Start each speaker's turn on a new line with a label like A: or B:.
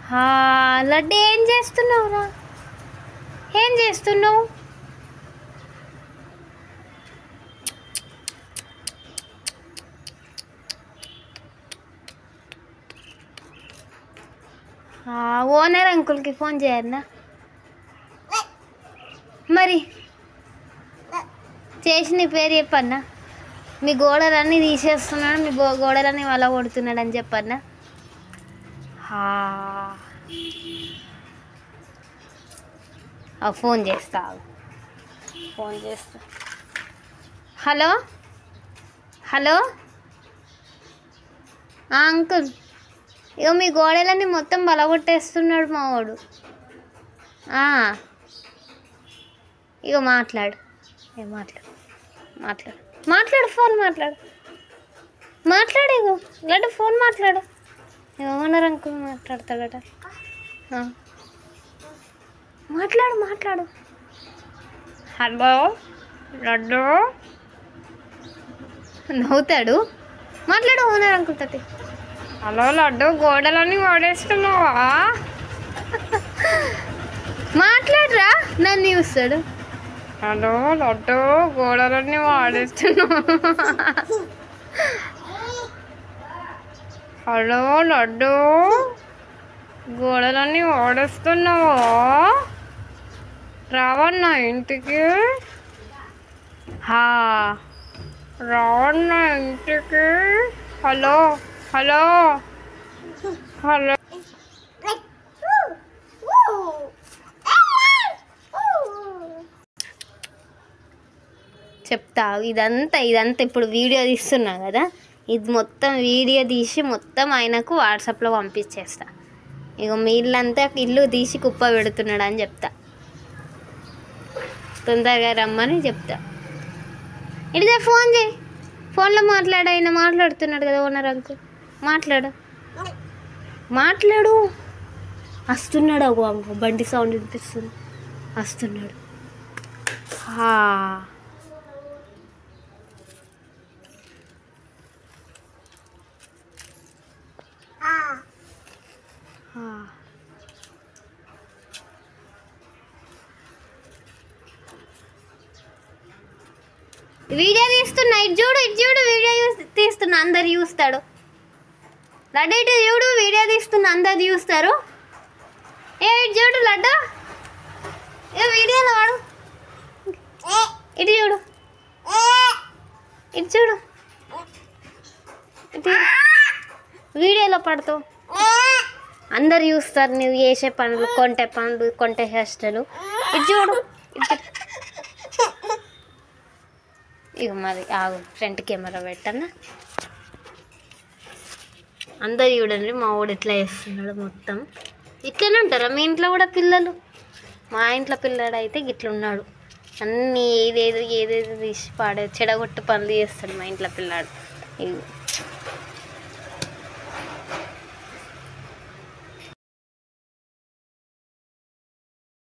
A: హా, లడ్డు ఏం చేస్తున్నావురా ఏం చేస్తున్నావు ఆ, ఓనర్ అంకుల్కి ఫోన్ చేయన్నా మరి చేసి నీ పేరు చెప్పన్నా మీ గోడలన్నీ తీసేస్తున్నాడు మీ గో గోడలన్నీ వల్ల కొడుతున్నాడు అని చెప్పన్నా హా. ఆ, ఫోన్ చేస్తా ఆగు. ఫోన్ చేస్తా హలో హలో ఆ, అంకుల్ ఇగో మీ గోడలన్నీ మొత్తం బలగొట్టేస్తున్నాడు మా వాడు ఆ. ఇగో మాట్లాడు ఏ మాట్లాడు మాట్లాడు మాట్లాడు ఫోన్ మాట్లాడు మాట్లాడు ఇగో లడ్డు ఫోన్ మాట్లాడు ఏమన్నారు అంకుల్ మాట్లాడతాడట ఆ. మాట్లాడు మాట్లాడు హలో లడ్డు నవ్వుతాడు మాట్లాడు ఓనర్ అంకుల్ తోటి హలో లడ్డు గోడలన్నీ ఓడేస్తున్నావా మాట్లాడరా నన్ను చూస్తాడు హలో లడ్డు గోడలన్నీ వాడేస్తున్నావు హలో లడ్డు గోడలన్నీ వాడేస్తున్నావా రావన్నా ఇంటికి హా రావన్నా ఇంటికి హలో హలో హలో చెప్తా ఇదంతా ఇదంతా ఇప్పుడు వీడియో తీస్తున్నా కదా ఇది మొత్తం వీడియో తీసి మొత్తం ఆయనకు వాట్సాప్లో పంపించేస్తా ఇక మీ ఇల్లంతా ఇల్లు తీసి కుప్ప పెడుతున్నాడు అని చెప్తా తొందరగా రమ్మని చెప్తా ఇడిదే ఫోన్ చేయి ఫోన్లో మాట్లాడు ఆయన మాట్లాడుతున్నాడు కదా ఓనర్ అంకుల్ మాట్లాడు మాట్లాడు వస్తున్నాడు ఒక బండి సౌండ్ వినిపిస్తుంది వస్తున్నాడు హా. హా. వీడియో తీస్తున్నా ఇటు చూడు ఇటు చూడు వీడియో చూస్- తీస్తున్నా అందరు చూస్తాడు లడ్డు ఇటు చూడు వీడియో తీస్తున్నా అందరు చూస్తారు ఏ ఇటు చూడు లడ్డు ఏ వీడియోలో వాడు ఇటు చూడు ఇటు చూడు ఇటు చూడు. వీడియోలో పడతావు అందరు చూస్తారు నువ్వు చేసే పనులు కొంటే పనులు కొంటే చేష్టలు ఇటు చూడు ఇటు చూడు. ఇక మరి ఆగు ఫ్రంట్ కెమెరా పెట్టన్నా అందరు చూడండి మా వాడు ఎట్లా చేస్తున్నాడు మొత్తం ఇట్లనే ఉంటారా మీ ఇంట్లో కూడా పిల్లలు మా ఇంట్లో పిల్లడు అయితే ఇట్లా ఉన్నాడు అన్నీ ఏదేదో ఏదేదో తీసి పాడే చెడగొట్టు పనులు చేస్తాడు మా ఇంట్లో పిల్లాడు ఇగో